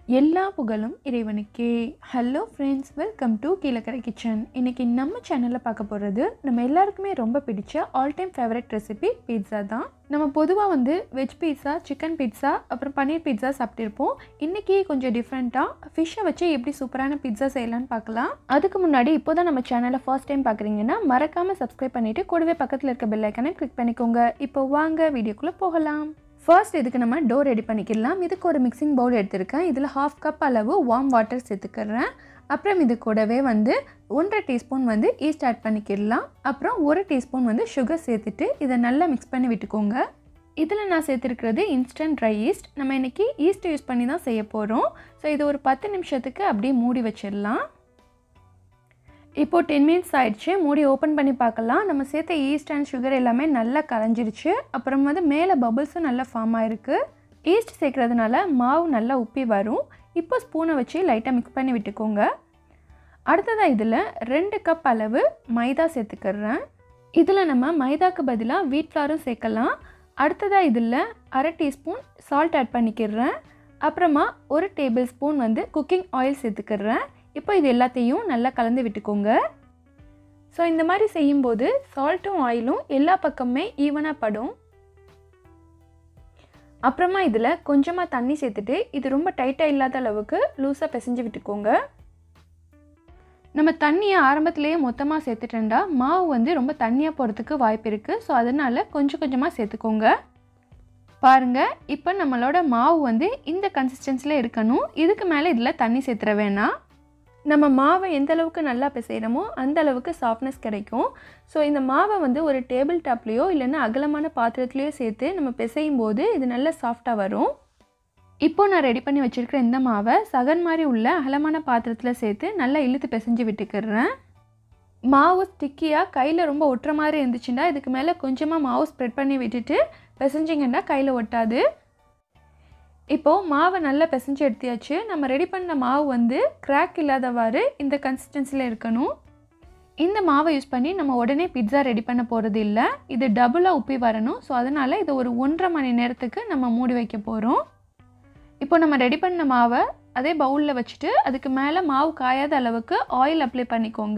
எல்லா புகழும் இறைவனுக்கே hello friends welcome to Keelakarai kitchen இன்றைக்கி நம்ம சேனலில் பார்க்க போகிறது நம்ம எல்லாருக்குமே ரொம்ப பிடிச்ச all time favourite recipe pizza தான் நம்ம பொதுவாக வந்து வெஜ் பீட்சா சிக்கன் பீட்சா அப்புறம் பன்னீர் பீட்சா சாப்பிட்டிருப்போம் இன்றைக்கி கொஞ்சம் டிஃப்ரெண்ட்டாக ஃபிஷ்ஷை வச்சு எப்படி சூப்பரான பீட்சா செய்யலாம்னு பார்க்கலாம் அதுக்கு முன்னாடி இப்போ தான் நம்ம சேனலை ஃபர்ஸ்ட் டைம் பார்க்குறீங்கன்னா மறக்காமல் சப்ஸ்கிரைப் பண்ணிவிட்டு கூடவே பக்கத்தில் இருக்க பெல் ஐக்கனை கிளிக் பண்ணிக்கோங்க இப்போ வாங்க வீடியோக்குள்ளே போகலாம் ஃபர்ஸ்ட் இதுக்கு நம்ம டோ ரெடி பண்ணிக்கலாம் இதுக்கு ஒரு மிக்சிங் பவுல் எடுத்திருக்கேன் இதில் ஹாஃப் கப் அளவு வார்ம் வாட்டர் சேர்த்துக்கிறேன் அப்புறம் இது கூடவே வந்து ஒன்றரை டீஸ்பூன் வந்து ஈஸ்ட் ஆட் பண்ணிக்கிடலாம் அப்புறம் ஒரு டீஸ்பூன் வந்து சுகர் சேர்த்துட்டு இதை நல்லா மிக்ஸ் பண்ணி விட்டுக்கோங்க இதில் நான் சேர்த்துருக்கிறது இன்ஸ்டன்ட் ட்ரை ஈஸ்ட் நம்ம இன்றைக்கி ஈஸ்ட் யூஸ் பண்ணி தான் செய்ய போகிறோம் ஸோ இது ஒரு பத்து நிமிஷத்துக்கு அப்படியே மூடி வச்சிடலாம் இப்போது டென் மினிட்ஸ் ஆயிடுச்சு மூடி ஓப்பன் பண்ணி பார்க்கலாம் நம்ம சேர்த்த ஈஸ்ட் அண்ட் சுகர் எல்லாமே நல்லா கரைஞ்சிருச்சு அப்புறம் வந்து மேலே பபுள்ஸும் நல்லா ஃபார்ம் ஆயிருக்கு ஈஸ்ட் சேர்க்குறதுனால மாவு நல்லா உப்பி வரும் இப்போ ஸ்பூனை வச்சு லைட்டாக மிக்ஸ் பண்ணி விட்டுக்கோங்க அடுத்ததாக இதில் ரெண்டு கப் அளவு மைதா சேர்த்துக்கிறேன் இதில் நம்ம மைதாக்கு பதிலாக வீட் ஃப்ளாரும் சேர்க்கலாம் அடுத்ததாக இதில் அரை டீஸ்பூன் சால்ட் ஆட் பண்ணிக்கிறேன் அப்புறமா ஒரு டேபிள் ஸ்பூன் வந்து குக்கிங் ஆயில் சேர்த்துக்கிறேன் இப்போ இது எல்லாத்தையும் நல்லா கலந்து விட்டுக்கோங்க ஸோ இந்த மாதிரி செய்யும்போது சால்ட்டும் ஆயிலும் எல்லா பக்கமுமே ஈவனாக படும் அப்புறமா இதில் கொஞ்சமாக தண்ணி சேர்த்துட்டு இது ரொம்ப டைட்டாக இல்லாத அளவுக்கு லூஸாக பிசைஞ்சு விட்டுக்கோங்க நம்ம தண்ணியை ஆரம்பத்திலேயே மொத்தமாக சேர்த்துட்டேன்டா மாவு வந்து ரொம்ப தண்ணியாக போகிறதுக்கு வாய்ப்பு இருக்குது ஸோ அதனால் கொஞ்சம் கொஞ்சமாக சேர்த்துக்கோங்க பாருங்கள் இப்போ நம்மளோட மாவு வந்து இந்த கன்சிஸ்டன்சியில் இருக்கணும் இதுக்கு மேலே இதில் தண்ணி சேர்த்துற வேணாம் நம்ம மாவை எந்த அளவுக்கு நல்லா பிசைகிறோமோ அந்த அளவுக்கு சாஃப்ட்னஸ் கிடைக்கும் ஸோ இந்த மாவை வந்து ஒரு டேபிள் டாப்லேயோ இல்லைன்னா அகலமான பாத்திரத்துலேயோ சேர்த்து நம்ம பிசையும் போது இது நல்லா சாஃப்டாக வரும் இப்போ நான் ரெடி பண்ணி வச்சுருக்கிற இந்த மாவை சகன் மாதிரி உள்ள அகலமான பாத்திரத்தில் சேர்த்து நல்லா இழுத்து பிசைஞ்சு விட்டுக்கிறேன் மாவு ஸ்டிக்கியாக கையில் ரொம்ப ஒட்டுற மாதிரி இருந்துச்சுன்னா இதுக்கு மேலே கொஞ்சமாக மாவு ஸ்ப்ரெட் பண்ணி விட்டுட்டு பிசைஞ்சிங்கன்னா கையில் ஒட்டாது இப்போது மாவை நல்லா பிசைஞ்சு எடுத்தியாச்சு நம்ம ரெடி பண்ண மாவு வந்து கிராக் இல்லாதவாறு இந்த கன்சிஸ்டன்சியில் இருக்கணும் இந்த மாவை யூஸ் பண்ணி நம்ம உடனே பிட்ஸா ரெடி பண்ண போகிறது இல்லை இது டபுளாக உப்பி வரணும் ஸோ அதனால் இதை ஒரு ஒன்றரை மணி நேரத்துக்கு நம்ம மூடி வைக்க போகிறோம் இப்போ நம்ம ரெடி பண்ண மாவை அதே பவுலில் வச்சுட்டு அதுக்கு மேலே மாவு காயாத அளவுக்கு ஆயில் அப்ளை பண்ணிக்கோங்க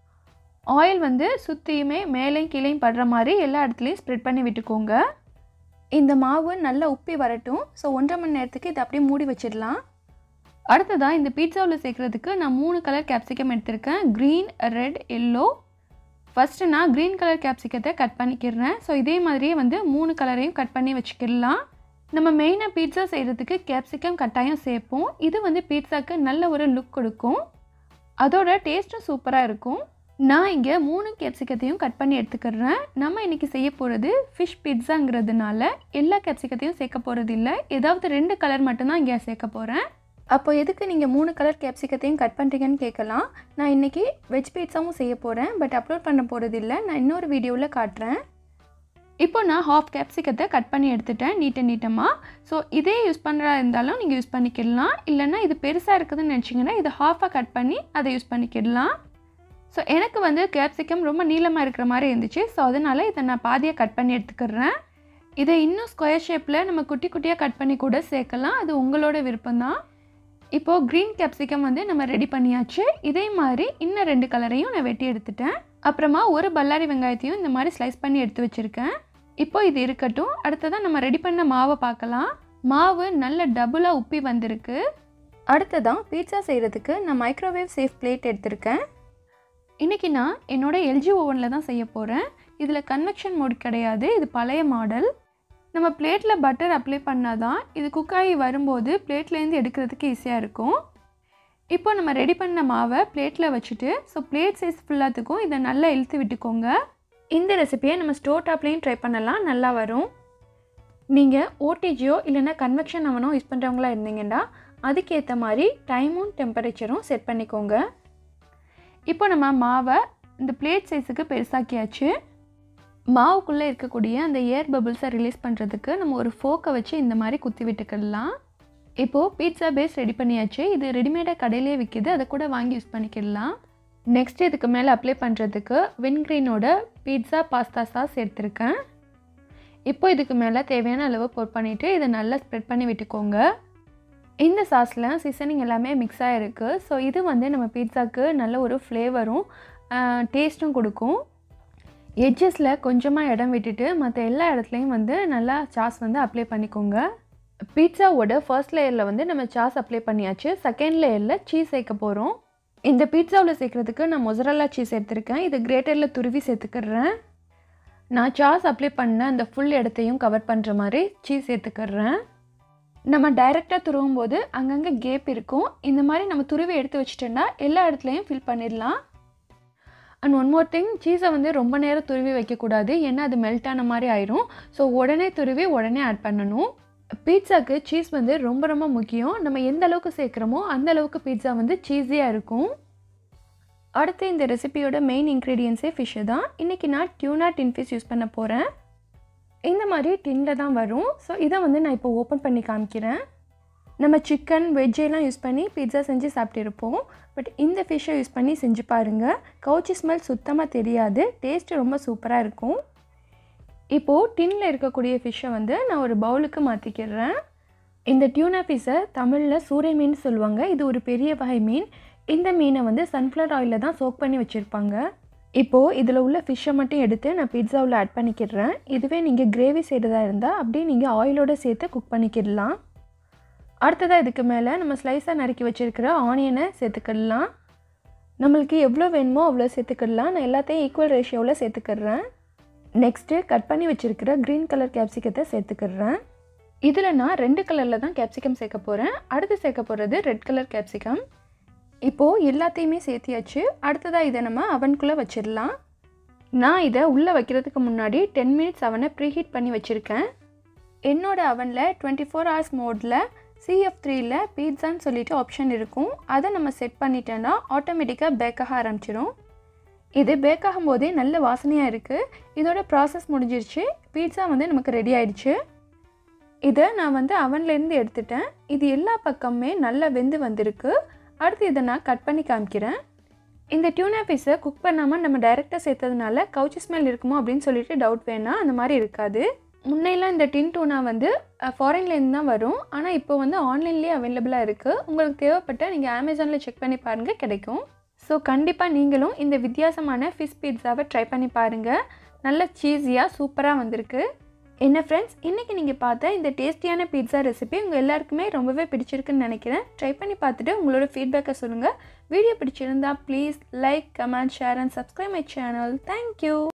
ஆயில் வந்து சுற்றியுமே மேலேயும் கீழேயும் படுற மாதிரி எல்லா இடத்துலையும் ஸ்ப்ரெட் பண்ணி விட்டுக்கோங்க இந்த மாவு நல்லா உப்பி வரட்டும் ஸோ ஒன்றரை மணி நேரத்துக்கு இதை அப்படியே மூடி வச்சிடலாம் அடுத்ததாக இந்த பீட்சாவில் சேர்க்குறதுக்கு நான் மூணு கலர் கேப்சிகம் எடுத்திருக்கேன் க்ரீன் ரெட் எல்லோ ஃபஸ்ட்டு நான் க்ரீன் கலர் கேப்சிகத்தை கட் பண்ணிக்கிறேன் ஸோ இதே மாதிரியே வந்து மூணு கலரையும் கட் பண்ணி வச்சுக்கிடலாம் நம்ம மெயினாக பீட்சா செய்கிறதுக்கு கேப்சிகம் கட்டாயம் சேர்ப்போம் இது வந்து பீட்சாக்கு நல்ல ஒரு லுக் கொடுக்கும் அதோட டேஸ்ட்டும் சூப்பராக இருக்கும் நான் இங்கே மூணு கேப்சிகத்தையும் கட் பண்ணி எடுத்துக்கிறேன் நம்ம இன்றைக்கி செய்ய போகிறது ஃபிஷ் பிட்ஸாங்கிறதுனால எல்லா கேப்சிகத்தையும் சேர்க்க போகிறது இல்லை ஏதாவது ரெண்டு கலர் மட்டும்தான் இங்கே சேர்க்க போகிறேன் அப்போ எதுக்கு நீங்கள் மூணு கலர் கேப்சிகத்தையும் கட் பண்ணுறீங்கன்னு கேட்கலாம் நான் இன்றைக்கி வெஜ் பீட்ஸாவும் செய்ய போகிறேன் பட் அப்லோட் பண்ண போகிறது இல்லை நான் இன்னொரு வீடியோவில் காட்டுறேன் இப்போ நான் ஹாஃப் கேப்சிகத்தை கட் பண்ணி எடுத்துட்டேன் நீட்ட நீட்டமாக ஸோ இதே யூஸ் பண்ணுறா இருந்தாலும் நீங்கள் யூஸ் பண்ணிக்கிடலாம் இல்லைன்னா இது பெருசாக இருக்குதுன்னு நினச்சிங்கன்னா இதை ஹாஃபாக கட் பண்ணி அதை யூஸ் பண்ணிக்கிடலாம் ஸோ எனக்கு வந்து கேப்சிகம் ரொம்ப நீளமாக இருக்கிற மாதிரி இருந்துச்சு ஸோ அதனால் இதை நான் பாதியாக கட் பண்ணி எடுத்துக்கிறேன் இதை இன்னும் ஸ்கொயர் ஷேப்பில் நம்ம குட்டி குட்டியாக கட் பண்ணி கூட சேர்க்கலாம் அது உங்களோட விருப்பம்தான் இப்போது க்ரீன் கேப்சிகம் வந்து நம்ம ரெடி பண்ணியாச்சு இதே மாதிரி இன்னும் ரெண்டு கலரையும் நான் வெட்டி எடுத்துட்டேன் அப்புறமா ஒரு பல்லாரி வெங்காயத்தையும் இந்த மாதிரி ஸ்லைஸ் பண்ணி எடுத்து வச்சுருக்கேன் இப்போ இது இருக்கட்டும் அடுத்ததான் நம்ம ரெடி பண்ண மாவை பார்க்கலாம் மாவு நல்ல டபுளாக உப்பி வந்திருக்கு அடுத்ததான் பீட்சா செய்கிறதுக்கு நான் மைக்ரோவேவ் சேஃப் பிளேட் எடுத்திருக்கேன் இன்றைக்கி நான் என்னோடய எல்ஜி ஓவனில் தான் செய்ய போகிறேன் இதில் கன்வெக்ஷன் மோட் கிடையாது இது பழைய மாடல் நம்ம பிளேட்டில் பட்டர் அப்ளை பண்ணால் தான் இது குக்காகி வரும்போது பிளேட்லேருந்து எடுக்கிறதுக்கு ஈஸியாக இருக்கும் இப்போ நம்ம ரெடி பண்ண மாவை பிளேட்டில் வச்சுட்டு ஸோ பிளேட் சைஸ் ஃபுல்லாத்துக்கும் இதை நல்லா இழுத்து விட்டுக்கோங்க இந்த ரெசிபியை நம்ம ஸ்டோவ் டாப்லேயும் ட்ரை பண்ணலாம் நல்லா வரும் நீங்கள் ஓடிஜியோ இல்லைன்னா கன்வெக்ஷன் அவனோ யூஸ் பண்ணுறவங்களா இருந்தீங்கன்னா அதுக்கேற்ற மாதிரி டைமும் டெம்பரேச்சரும் செட் பண்ணிக்கோங்க இப்போ நம்ம மாவை இந்த பிளேட் சைஸுக்கு பெருசாக்கியாச்சு மாவுக்குள்ளே இருக்கக்கூடிய அந்த ஏர் பபிள்ஸை ரிலீஸ் பண்ணுறதுக்கு நம்ம ஒரு ஃபோக்கை வச்சு இந்த மாதிரி குத்தி விட்டுக்கிடலாம் இப்போது பீட்சா பேஸ் ரெடி பண்ணியாச்சு இது ரெடிமேடாக கடையிலே விற்கிது அதை கூட வாங்கி யூஸ் பண்ணிக்கிடலாம் நெக்ஸ்ட் இதுக்கு மேலே அப்ளை பண்ணுறதுக்கு வின்க்ரீனோட பீட்சா பாஸ்தா சாஸ் எடுத்திருக்கேன் இப்போ இதுக்கு மேலே தேவையான அளவு போட் பண்ணிவிட்டு இதை நல்லா ஸ்ப்ரெட் பண்ணி விட்டுக்கோங்க இந்த சாஸில் சீசனிங் எல்லாமே மிக்ஸ் ஆகிருக்கு ஸோ இது வந்து நம்ம பீட்சாக்கு நல்ல ஒரு ஃப்ளேவரும் டேஸ்ட்டும் கொடுக்கும் எட்ஜஸில் கொஞ்சமாக இடம் விட்டுட்டு மற்ற எல்லா இடத்துலையும் வந்து நல்லா சாஸ் வந்து அப்ளை பண்ணிக்கோங்க பீட்சாவோட ஃபர்ஸ்ட் லேயரில் வந்து நம்ம சாஸ் அப்ளை பண்ணியாச்சு செகண்ட் லேயரில் சீஸ் சேர்க்க போகிறோம் இந்த பீட்சாவில் சேர்க்குறதுக்கு நான் மொசரல்லா சீஸ் எடுத்திருக்கேன் இது கிரேட்டரில் துருவி சேர்த்துக்கிறேன் நான் சாஸ் அப்ளை பண்ண அந்த ஃபுல் இடத்தையும் கவர் பண்ணுற மாதிரி சீஸ் சேர்த்துக்கிறேன் நம்ம டைரெக்டாக துருவும் போது அங்கங்கே கேப் இருக்கும் இந்த மாதிரி நம்ம துருவி எடுத்து வச்சிட்டோன்னா எல்லா இடத்துலையும் ஃபில் பண்ணிடலாம் அண்ட் ஒன் மோர் திங் சீஸை வந்து ரொம்ப நேரம் துருவி வைக்கக்கூடாது ஏன்னா அது மெல்ட் ஆன மாதிரி ஆயிரும் ஸோ உடனே துருவி உடனே ஆட் பண்ணணும் பீட்சாக்கு சீஸ் வந்து ரொம்ப ரொம்ப முக்கியம் நம்ம எந்த அளவுக்கு சேர்க்குறோமோ அந்த அளவுக்கு பீட்சா வந்து சீஸியாக இருக்கும் அடுத்து இந்த ரெசிபியோட மெயின் இன்க்ரீடியன்ஸே ஃபிஷ்ஷு தான் இன்றைக்கி நான் டியூனா டின் ஃபிஷ் யூஸ் பண்ண போகிறேன் இந்த மாதிரி டின்னில் தான் வரும் ஸோ இதை வந்து நான் இப்போ ஓப்பன் பண்ணி காமிக்கிறேன் நம்ம சிக்கன் வெஜ்ஜெல்லாம் யூஸ் பண்ணி பிட்சா செஞ்சு சாப்பிட்டிருப்போம் பட் இந்த ஃபிஷ்ஷை யூஸ் பண்ணி செஞ்சு பாருங்கள் கவுச்சி ஸ்மெல் சுத்தமாக தெரியாது டேஸ்ட்டு ரொம்ப சூப்பராக இருக்கும் இப்போது டின்னில் இருக்கக்கூடிய ஃபிஷ்ஷை வந்து நான் ஒரு பவுலுக்கு மாற்றிக்கிறேன் இந்த டியூனா ஃபிஷ்ஷை தமிழில் சூறை மீன் சொல்லுவாங்க இது ஒரு பெரிய வகை மீன் இந்த மீனை வந்து சன்ஃப்ளவர் ஆயிலில் தான் சோக் பண்ணி வச்சுருப்பாங்க இப்போது இதில் உள்ள ஃபிஷ்ஷை மட்டும் எடுத்து நான் பிட்சாவில் ஆட் பண்ணிக்கிடுறேன் இதுவே நீங்கள் கிரேவி செய்கிறதா இருந்தால் அப்படியே நீங்கள் ஆயிலோடு சேர்த்து குக் பண்ணிக்கிடலாம் அடுத்ததாக இதுக்கு மேலே நம்ம ஸ்லைஸாக நறுக்கி வச்சுருக்கிற ஆனியனை சேர்த்துக்கிடலாம் நம்மளுக்கு எவ்வளோ வேணுமோ அவ்வளோ சேர்த்துக்கிடலாம் நான் எல்லாத்தையும் ஈக்குவல் ரேஷியோவில் சேர்த்துக்கிடுறேன் நெக்ஸ்ட்டு கட் பண்ணி வச்சுருக்கிற க்ரீன் கலர் கேப்சிகத்தை சேர்த்துக்கிடுறேன் இதில் நான் ரெண்டு கலரில் தான் கேப்சிகம் சேர்க்க போகிறேன் அடுத்து சேர்க்க போகிறது ரெட் கலர் கேப்சிகம் இப்போது எல்லாத்தையுமே சேர்த்தியாச்சு அடுத்ததாக இதை நம்ம அவனுக்குள்ளே வச்சிடலாம் நான் இதை உள்ளே வைக்கிறதுக்கு முன்னாடி டென் மினிட்ஸ் அவனை ப்ரீஹீட் பண்ணி வச்சுருக்கேன் என்னோடய அவனில் டுவெண்ட்டி ஃபோர் ஹவர்ஸ் மோடில் சிஎஃப் த்ரீயில் பீட்சான்னு சொல்லிட்டு ஆப்ஷன் இருக்கும் அதை நம்ம செட் பண்ணிட்டோன்னா ஆட்டோமேட்டிக்காக பேக்காக ஆரம்பிச்சிடும் இது பேக் ஆகும்போதே நல்ல வாசனையாக இருக்குது இதோட ப்ராசஸ் முடிஞ்சிருச்சு பீட்சா வந்து நமக்கு ரெடி ஆயிடுச்சு இதை நான் வந்து அவன்லேருந்து எடுத்துட்டேன் இது எல்லா பக்கமுமே நல்லா வெந்து வந்திருக்கு அடுத்து இதை நான் கட் பண்ணி காமிக்கிறேன் இந்த டியூனா பீஸை குக் பண்ணாமல் நம்ம டைரெக்டாக சேர்த்ததுனால கவுச்சி ஸ்மெல் இருக்குமோ அப்படின்னு சொல்லிட்டு டவுட் வேணாம் அந்த மாதிரி இருக்காது முன்னையெல்லாம் இந்த டின் டூனா வந்து ஃபாரின்லேருந்து தான் வரும் ஆனால் இப்போ வந்து ஆன்லைன்லேயே அவைலபிளாக இருக்குது உங்களுக்கு தேவைப்பட்டால் நீங்கள் அமேசானில் செக் பண்ணி பாருங்கள் கிடைக்கும் ஸோ கண்டிப்பாக நீங்களும் இந்த வித்தியாசமான ஃபிஷ் பீட்ஸாவை ட்ரை பண்ணி பாருங்கள் நல்ல சீஸியாக சூப்பராக வந்திருக்கு என்ன ஃப்ரெண்ட்ஸ் இன்றைக்கி நீங்கள் பார்த்த இந்த டேஸ்டியான பீட்சா ரெசிபி உங்கள் எல்லாருக்குமே ரொம்பவே பிடிச்சிருக்குன்னு நினைக்கிறேன் ட்ரை பண்ணி பார்த்துட்டு உங்களோட ஃபீட்பேக்கை சொல்லுங்கள் வீடியோ பிடிச்சிருந்தா please like comment share and subscribe my channel thank you